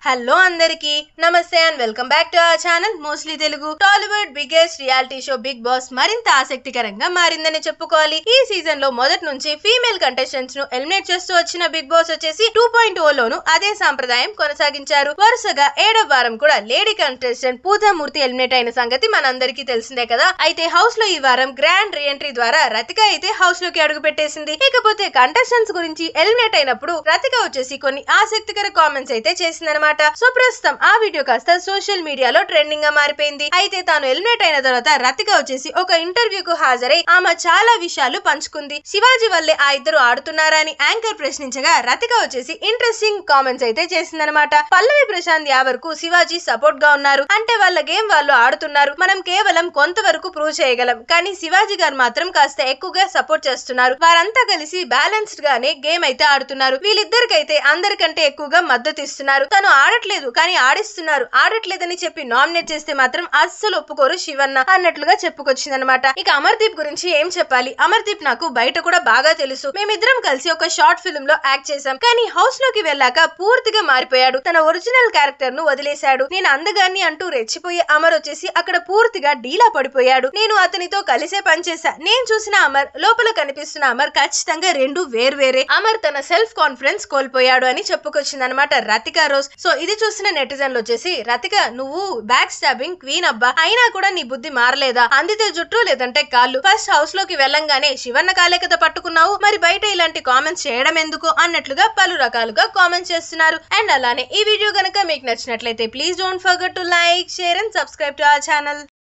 hello అందరికి నమస్తే and welcome back to our channel mostly Telugu Tollywood biggest reality show Bigg Boss మరింత ఆసక్తికరంగా మారిందని చెప్పుకోవాలి ఈ సీజన్ లో మొదటి నుంచి ఫీమేల్ కంటెస్టెంట్స్ ను ఎలిమినేట్ చేస్తూ వచ్చిన బిగ్ బాస్ వచ్చేసి టూ పాయింట్ ఓ లోను అదే సాంప్రదాయం కొనసాగించారు వరుసగా ఏడవ వారం కూడా లేడీ కంటెస్టెంట్ పూజామూర్తి ఎలిమినేట్ అయిన సంగతి మనందరికీ తెలిసిందే కదా అయితే హౌస్ లో ఈ వారం గ్రాండ్ రీఎంట్రీ ద్వారా రతిక అయితే హౌస్ లోకి అడుగు పెట్టేసింది ఇకపోతే కంటెస్టెంట్స్ గురించి ఎలిమినేట్ అయినప్పుడు రతిక వచ్చేసి కొన్ని ఆసక్తికర కామెంట్స్ అయితే చేసిందనమాట సో ప్రస్తుతం ఆ వీడియో కాస్త సోషల్ మీడియాలో ట్రెండింగ్ గా మారిపోయింది అయితే తాను ఎలిమినేట్ అయిన తర్వాత రతిక వచ్చేసి ఒక ఇంటర్వ్యూకు హాజరై ఆమె చాలా విషయాలు పంచుకుంది శివాజీ వల్లే ఆ ఇద్దరు ఆడుతున్నారా అని యాంకర్ ప్రశ్నించగా రతిక వచ్చేసి ఇంట్రెస్టింగ్ కామెంట్స్ అయితే చేసిందనమాట పల్లవి ప్రశాంత్ యావర్ కు శివాజీ సపోర్ట్ గా ఉన్నారు అంటే వాళ్ళ గేమ్ వాళ్ళు ఆడుతున్నారు మనం కేవలం కొంతవరకు ప్రూవ్ చేయగలం కానీ శివాజీ గారు మాత్రం కాస్త ఎక్కువగా సపోర్ట్ చేస్తున్నారు వారంతా కలిసి బ్యాలెన్స్డ్ గానే గేమ్ అయితే ఆడుతున్నారు వీళ్ళిద్దరికైతే అందరికంటే ఎక్కువగా మద్దతు ఇస్తున్నారు తను ఆడట్లేదు కానీ ఆడిస్తున్నారు ఆడట్లేదని చెప్పి నామినేట్ చేస్తే మాత్రం అస్సలు ఒప్పుకోరు శివన్న అన్నట్లుగా చెప్పుకొచ్చిందనమాట ఇక అమర్దీప్ గురించి ఏం చెప్పాలి అమర్దీప్ నాకు బయట కూడా బాగా తెలుసు మేమిద్దరం కలిసి ఒక షార్ట్ ఫిల్మ్ లో యాక్ట్ చేశాం కానీ హౌస్ లోకి వెళ్ళాక పూర్తిగా మారిపోయాడు తన ఒరిజినల్ క్యారెక్టర్ ను వదిలేశాడు నేను అందగాన్ని అంటూ రెచ్చిపోయే అమర్ వచ్చేసి అక్కడ పూర్తిగా డీలా పడిపోయాడు నేను అతనితో కలిసే పనిచేశా నేను చూసిన అమర్ లోపల కనిపిస్తున్న అమర్ ఖచ్చితంగా రెండు వేర్వేరే అమర్ తన సెల్ఫ్ కాన్ఫిడెన్స్ కోల్పోయాడు అని చెప్పుకొచ్చిందనమాట రతిక రోజ్ సో ఇది చూసిన నెటిజన్లు వచ్చేసి రతిక నువ్వు బ్యాక్ స్టాబింగ్ క్వీన్ అబ్బా అయినా కూడా నీ బుద్ధి మారలేదా అందితే జుట్టు లేదంటే కాళ్ళు ఫస్ట్ హౌస్ లోకి వెళ్ళంగానే శివన్న కాలే కదా పట్టుకున్నావు మరి బయట ఇలాంటి కామెంట్స్ చేయడం ఎందుకు అన్నట్లుగా పలు రకాలుగా కామెంట్స్ చేస్తున్నారు అండ్ అలానే ఈ వీడియో గనక మీకు నచ్చినట్లయితే please don't forget to like share and subscribe to our channel